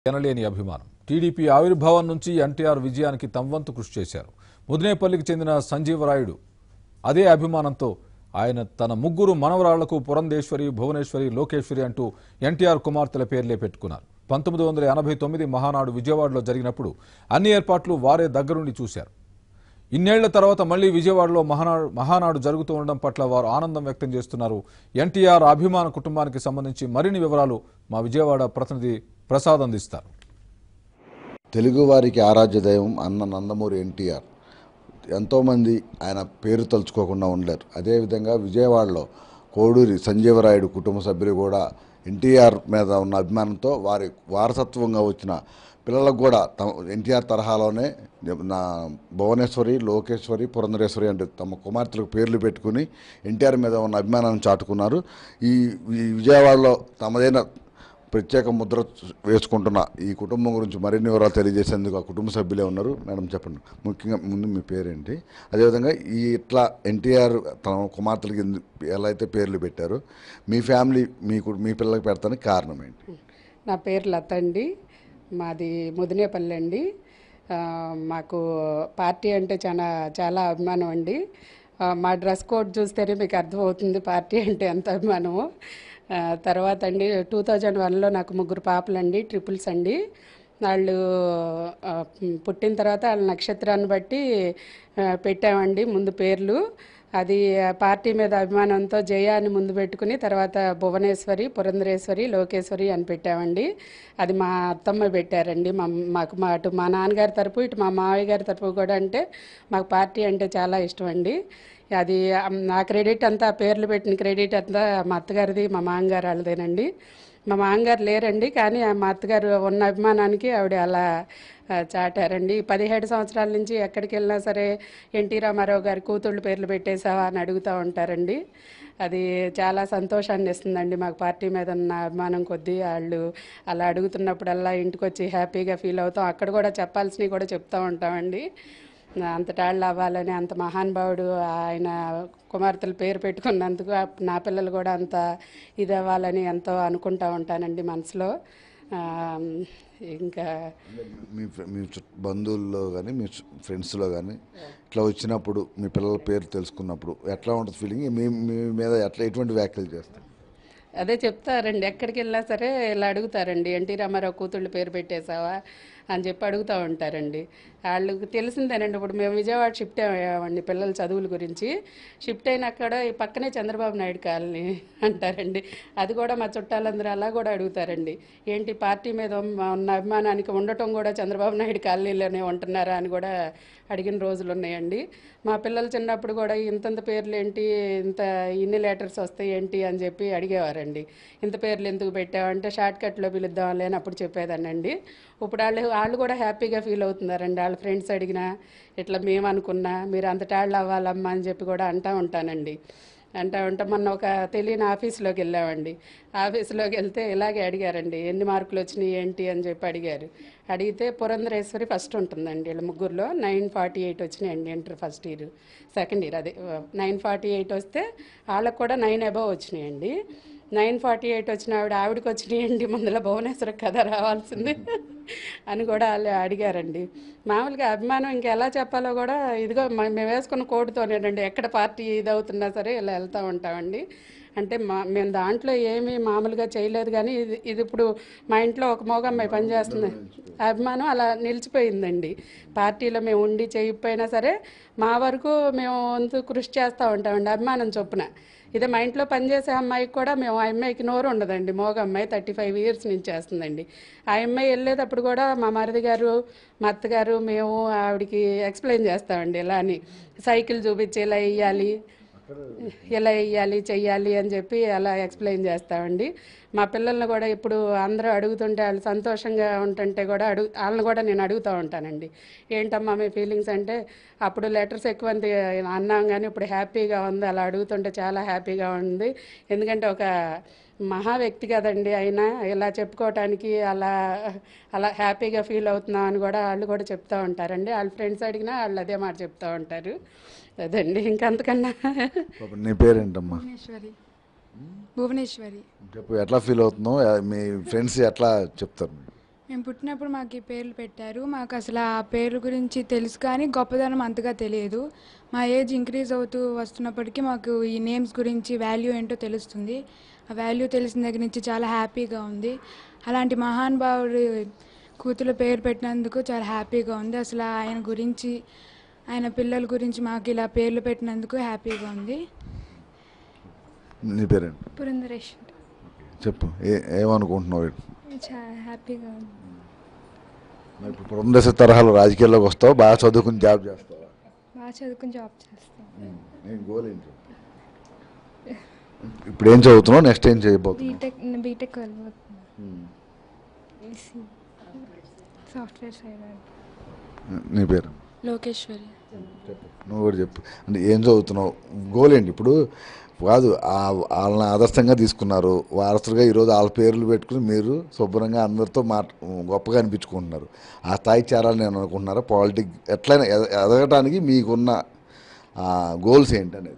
ఎనలేని అభిమానం టీడీపీ ఆవిర్భావం నుంచి ఎన్టీఆర్ విజయానికి తమ్వంతు కృషి చేశారు ముదినేపల్లికి చెందిన సంజీవరాయుడు అదే అభిమానంతో ఆయన తన ముగ్గురు మనవరాళ్లకు పురంధేశ్వరి భువనేశ్వరి లోకేశ్వరి అంటూ ఎన్టీఆర్ కుమార్తెల పేర్లే పెట్టుకున్నారు పంతొమ్మిది వందల ఎనభై తొమ్మిది మహానాడు విజయవాడలో జరిగినప్పుడు అన్ని ఏర్పాట్లు వారే దగ్గరుండి చూశారు ఇన్నేళ్ల తర్వాత మళ్లీ విజయవాడలో మహానాడు మహానాడు జరుగుతూ ఉండడం పట్ల వారు ఆనందం వ్యక్తం చేస్తున్నారు ఎన్టీఆర్ అభిమాన కుటుంబానికి సంబంధించి మరిన్ని వివరాలు మా విజయవాడ ప్రతినిధి ప్రసాద్ అందిస్తారు తెలుగువారికి ఆరాధ్య దైవం అన్న నందమూరి ఎన్టీఆర్ ఎంతోమంది ఆయన పేరు తలుచుకోకుండా ఉండలేరు అదేవిధంగా విజయవాడలో కోడూరి సంజీవరాయుడు కుటుంబ సభ్యులు కూడా ఎన్టీఆర్ మీద ఉన్న అభిమానంతో వారి వారసత్వంగా వచ్చిన పిల్లలకు కూడా తమ ఎన్టీఆర్ తరహాలోనే నా భువనేశ్వరి లోకేశ్వరి పురంధరేశ్వరి అంటే తమ కుమార్తెలకు పేర్లు పెట్టుకుని ఎన్టీఆర్ మీద ఉన్న అభిమానాన్ని చాటుకున్నారు ఈ ఈ విజయవాడలో తమదైన ప్రత్యేక ముద్ర వేసుకుంటున్న ఈ కుటుంబం గురించి మరిన్ని వివరాలు తెలియజేసేందుకు ఆ కుటుంబ సభ్యులే ఉన్నారు మేడం చెప్పండి ముఖ్యంగా ముందు మీ పేరేంటి అదేవిధంగా ఈ ఇట్లా ఎన్టీఆర్ తన కుమార్తెలకి ఎందు- ఎలా అయితే పేర్లు పెట్టారో మీ ఫ్యామిలీ మీకు మీ పిల్లలకి పెడతానికి కారణం ఏంటి నా పేరు లత అండి మాది ముదినేపల్లి అండి ఆ, మాకు పార్టీ అంటే చాలా చాలా అభిమానం అండి ఆ, మా డ్రెస్ కోడ్ చూస్తేనే మీకు అర్థమవుతుంది పార్టీ అంటే ఎంత అభిమానమో ఆ, తర్వాత అండి టూ థౌజండ్ వన్లో నాకు ముగ్గురు పాపలండి ట్రిపుల్స్ అండి వాళ్ళు ఆ, పుట్టిన తర్వాత వాళ్ళ నక్షత్రాన్ని బట్టి ఆ, పెట్టామండి ముందు పేర్లు అది ఆ పార్టీ మీద అభిమానంతో జయ అని ముందు పెట్టుకుని తర్వాత భువనేశ్వరి పురంధరేశ్వరి లోకేశ్వరి అని పెట్టామండి అది మా అత్తమ్మ పెట్టారండి మా మాకు మా అటు మా నాన్నగారి తరపు ఇటు మా మావయ్య గారి తరపు కూడా అంటే మాకు పార్టీ అంటే చాలా ఇష్టం అండి అది ఆ, నా క్రెడిట్ అంతా పేర్లు పెట్టిన క్రెడిట్ అంతా మా అత్తగారిది మా మామగారు వాళ్ళదేనండి మా మామగారు లేరండి కానీ ఆ మా అత్తగారు ఉన్న అభిమానానికి ఆవిడ అలా ఆ, చాటారండి పదిహేడు సంవత్సరాల నుంచి ఎక్కడికి వెళ్ళినా సరే ఎన్టీ రామారావు గారి కూతుళ్ళు పేర్లు పెట్టేసావా అని అడుగుతూ ఉంటారండి అది చాలా సంతోషాన్ని ఇస్తుందండి మాకు పార్టీ మీద ఉన్న అభిమానం కొద్దీ వాళ్ళు అలా అడుగుతున్నప్పుడల్లా ఇంటికి వచ్చి హ్యాపీగా ఫీల్ అవుతాం అక్కడ కూడా చెప్పాల్సినవి కూడా చెప్తూ ఉంటామండి అంతటాళ్ళు అవ్వాలని అంత మహానుభావుడు ఆయన కుమార్తెలు పేరు పెట్టుకున్నందుకు ఆ- నా పిల్లలు కూడా అంత ఇది అవ్వాలని ఎంతో అనుకుంటా ఉంటానండి మనసులో ఆ, ఇంకా మీ ఫ్రె- మీ చుట్- బంధువుల్లో కానీ మీ చు- ఫ్రెండ్స్లో కానీ ఇట్లా వచ్చినప్పుడు మీ పిల్లల పేరు తెలుసుకున్నప్పుడు ఎట్లా ఉంటుంది ఫీలింగ్ మీ మీ మీద ఎట్లా ఎటువంటి వ్యాఖ్యలు చేస్తారు అదే చెప్తారండి ఎక్కడికి వెళ్ళినా సరే ఇలా అడుగుతారండి ఎన్టీ రామారావు కూతుళ్ళు పేరు పెట్టేశావా అని చెప్పి అడుగుతూ ఉంటారండి వాళ్ళకి తెలిసిందేనండి ఇప్పుడు మేము విజయవాడ షిఫ్ట్ అయ్యామండి పిల్లల చదువుల గురించి షిఫ్ట్ అయిన అక్కడ ఈ పక్కనే చంద్రబాబు నాయుడు కాలనీ అంటారండి అది కూడా మా చుట్టాలందరూ అలా కూడా అడుగుతారండి ఏంటి పార్టీ మీద ఉన్న అభిమానానికి ఉండటం కూడా చంద్రబాబు నాయుడు కాలనీలోనే ఉంటున్నారా అని కూడా అడిగిన రోజులు ఉన్నాయండి మా పిల్లలు చిన్నప్పుడు కూడా ఇంతంత పేర్లు ఏంటి ఇంత ఇన్ని లెటర్స్ వస్తాయి ఏంటి అని చెప్పి అడిగేవారండి ఇంత పేర్లు ఎందుకు పెట్టావంటే షార్ట్ కట్లో పిలుద్దాం లేని అప్పుడు చెప్పేదానండి ఇప్పుడు వాళ్ళు వాళ్ళు కూడా హ్యాపీగా ఫీల్ అవుతున్నారండి వాళ్ళ ఫ్రెండ్స్ అడిగినా ఇట్లా మేము అనుకున్నా మీరు అంతటాళ్ళు అవ్వాలమ్మా అని చెప్పి కూడా అంటా ఉంటానండి అంటా ఉంటే మొన్న ఒక తెలియని ఆఫీస్లోకి వెళ్ళామండి ఆఫీస్లోకి వెళ్తే ఇలాగే అడిగారండి ఎన్ని మార్కులు వచ్చినాయి ఏంటి అని చెప్పి అడిగారు అడిగితే పురంధరేశ్వరి ఫస్ట్ ఉంటుందండి వీళ్ళ ముగ్గురులో నైన్ ఫార్టీ ఎయిట్ వచ్చినాయండి inter first year second year అదే నైన్ ఫార్టీ ఎయిట్ వస్తే వాళ్ళకు కూడా నైన్ అబవ్ వచ్చినాయండి నైన్ ఫార్టీ ఎయిట్ వచ్చిన ఆవిడ ఆవిడకి వచ్చినాయండి ముందులో భువనేశ్వర కథ రావాల్సింది అని కూడా వాళ్ళు అడిగారండి మామూలుగా అభిమానం ఇంకా ఎలా చెప్పాలో కూడా ఇదిగో మ- మేము వేసుకున్న కోటుతోనేనండి ఎక్కడ పార్టీ ఇది అవుతున్నా సరే ఇలా వెళ్తూ ఉంటామండి అంటే మా మేము దాంట్లో ఏమీ మామూలుగా చేయలేదు కానీ ఇది ఇది ఇప్పుడు మా ఇంట్లో ఒక మోగమ్మాయి పనిచేస్తుంది ఆ అభిమానం అలా నిలిచిపోయిందండి పార్టీలో మేము ఉండి చేయకపోయినా సరే మా వరకు మేము వంతు కృషి చేస్తూ ఉంటామండి అభిమానం చొప్పున ఇదే మా ఇంట్లో పనిచేసే అమ్మాయికి కూడా మేము ఆ అమ్మాయికి నోరు ఉండదండి మోగ అమ్మాయి థర్టీ ఫైవ్ ఇయర్స్ నుంచి చేస్తుందండి ఆ అమ్మాయి వెళ్ళేటప్పుడు కూడా మా మరిది గారు మా అత్తగారు మేము ఆవిడకి ఎక్స్ప్లెయిన్ చేస్తామండి ఇలా అని సైకిల్ చూపించి ఇలా వేయాలి ఎలా వేయాలి చెయ్యాలి అని చెప్పి అలా ఎక్స్ప్లెయిన్ చేస్తామండి మా పిల్లల్ని కూడా ఇప్పుడు అందరూ అడుగుతుంటే వాళ్ళు సంతోషంగా ఉంటుంటే కూడా అడుగు వాళ్ళని కూడా నేను అడుగుతూ ఉంటానండి ఏంటమ్మా మీ ఫీలింగ్స్ అంటే అప్పుడు లెటర్స్ ఎక్కువ అంది అన్నాం కానీ ఇప్పుడు హ్యాపీగా ఉంది అలా అడుగుతుంటే చాలా హ్యాపీగా ఉంది ఎందుకంటే ఒక మహా వ్యక్తి కదండి అయినా ఇలా చెప్పుకోవటానికి అలా అలా హ్యాపీగా ఫీల్ అవుతున్నాం అని కూడా వాళ్ళు కూడా చెప్తూ ఉంటారండి వాళ్ళ ఫ్రెండ్స్ అడిగినా వాళ్ళు అదే మాట చెప్తూ ఉంటారు అదండి ఇంకంతకన్నా పాపం నీ పేరేంటమ్మా భువనేశ్వరి భువనేశ్వరి చెప్పు ఎట్లా ఫీల్ అవుతున్నావు మీ ఫ్రెండ్స్ ఎట్లా చెప్తారు మేము పుట్టినప్పుడు మాకు ఈ పేర్లు పెట్టారు మాకు అసలు ఆ పేర్ల గురించి తెలుసు కానీ గొప్పదనం అంతగా తెలియదు మా ఏజ్ ఇంక్రీజ్ అవుతూ వస్తున్నప్పటికీ మాకు ఈ నేమ్స్ గురించి వాల్యూ ఏంటో తెలుస్తుంది ఆ వాల్యూ తెలిసిన దగ్గర నుంచి చాలా హ్యాపీగా ఉంది అలాంటి మహానుభావుడి కూతురు పేరు పెట్టినందుకు చాలా హ్యాపీగా ఉంది అసలు ఆయన గురించి ఆయన పిల్లల గురించి మాకు ఇలా పేర్లు పెట్టినందుకు హ్యాపీగా ఉంది నీ పేరేంటి పురంధరేష్ చెప్పు ఏ ఏమనుకుంటున్నావు చాలా హ్యాపీగా ఉంది మరి ఇప్పుడు పురంధేశ్వర తరహాలో రాజకీయాల్లోకి వస్తావు బాగా చదువుకుని జాబ్ చేస్తావా బాగా చదువుకుని జాబ్ చేస్తాం నేను గోల్ ఏంటి ఇప్పుడు ఏం చదువుతున్నావు నెక్స్ట్ ఏం చేయబోతున్నావు బీటెక్ బీటెక్ వెళ్ళిపోతున్నాను సాఫ్ట్వేర్ సైడ్ నీ పేరు లోకేశ్వరి నువ్వు కూడా చెప్పు అంటే ఏం చదువుతున్నావు గోల్ ఏంటి ఇప్పుడు కాదు ఆ- వాళ్ళని ఆదర్శంగా తీసుకున్నారు వారసులుగా ఈరోజు వాళ్ళ పేర్లు పెట్టుకుని మీరు శుభ్రంగా అందరితో మాట గొప్పగా అనిపించుకుంటున్నారు ఆ స్థాయికి చేరాలని నేను అనుకుంటున్నారా పాలిటిక్ ఎట్లయినా ఎద- ఎదగటానికి మీకున్న గోల్స్ ఏంటి అనేది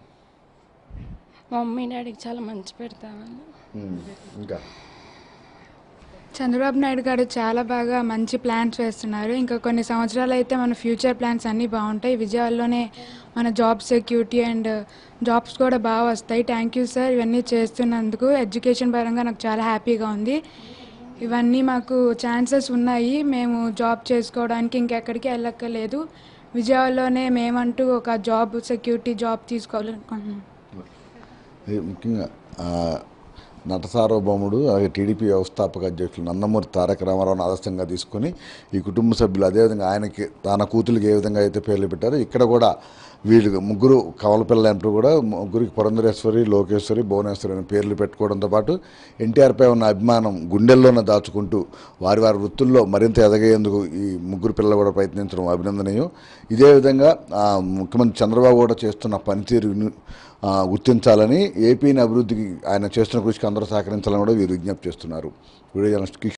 మా మమ్మీ డాడీకి చాలా మంచి పెడతామని ఇంకా చంద్రబాబు నాయుడు గారు చాలా బాగా మంచి ప్లాన్స్ వేస్తున్నారు ఇంకా కొన్ని సంవత్సరాలు అయితే మన ఫ్యూచర్ ప్లాన్స్ అన్నీ బాగుంటాయి విజయవాడలోనే మన జాబ్ సెక్యూరిటీ అండ్ జాబ్స్ కూడా బాగా వస్తాయి థ్యాంక్ యూ సార్ ఇవన్నీ చేస్తున్నందుకు ఎడ్యుకేషన్ పరంగా నాకు చాలా హ్యాపీగా ఉంది ఇవన్నీ మాకు ఛాన్సెస్ ఉన్నాయి మేము జాబ్ చేసుకోవడానికి ఇంకెక్కడికి వెళ్ళక్కర్లేదు విజయవాడలోనే మేమంటూ ఒక జాబ్ సెక్యూరిటీ జాబ్ తీసుకోవాలనుకుంటున్నాం ఇది ముఖ్యంగా ఆ, నట సార్వభౌముడు అలాగే టీడీపీ వ్యవస్థాపక అధ్యక్షులు నందమూరి తారక రామారావుని ఆదర్శంగా తీసుకొని ఈ కుటుంబ సభ్యులు అదేవిధంగా ఆయనకి తన కూతురికి ఏ విధంగా అయితే పేర్లు పెట్టారో ఇక్కడ కూడా వీళ్ళు ముగ్గురు కవల పిల్లలంటూ కూడా ముగ్గురికి పురంధరేశ్వరి లోకేశ్వరి భువనేశ్వరి అనే పేర్లు పెట్టుకోవడంతో పాటు ఎన్టీఆర్పై ఉన్న అభిమానం గుండెల్లోనే దాచుకుంటూ వారి వారి వృత్తుల్లో మరింత ఎదగేందుకు ఈ ముగ్గురు పిల్లలు కూడా ప్రయత్నించడం అభినందనీయం ఇదే విధంగా ఆ, ముఖ్యమంత్రి చంద్రబాబు కూడా చేస్తున్న పనితీరును ఆ, గుర్తించాలని ఏపీని అభివృద్ధికి ఆయన చేస్తున్న కృషికి అందరూ సహకరించాలని కూడా వీరు విజ్ఞప్తి చేస్తున్నారు వీడియో జర్నలిస్ట్ కిషోర్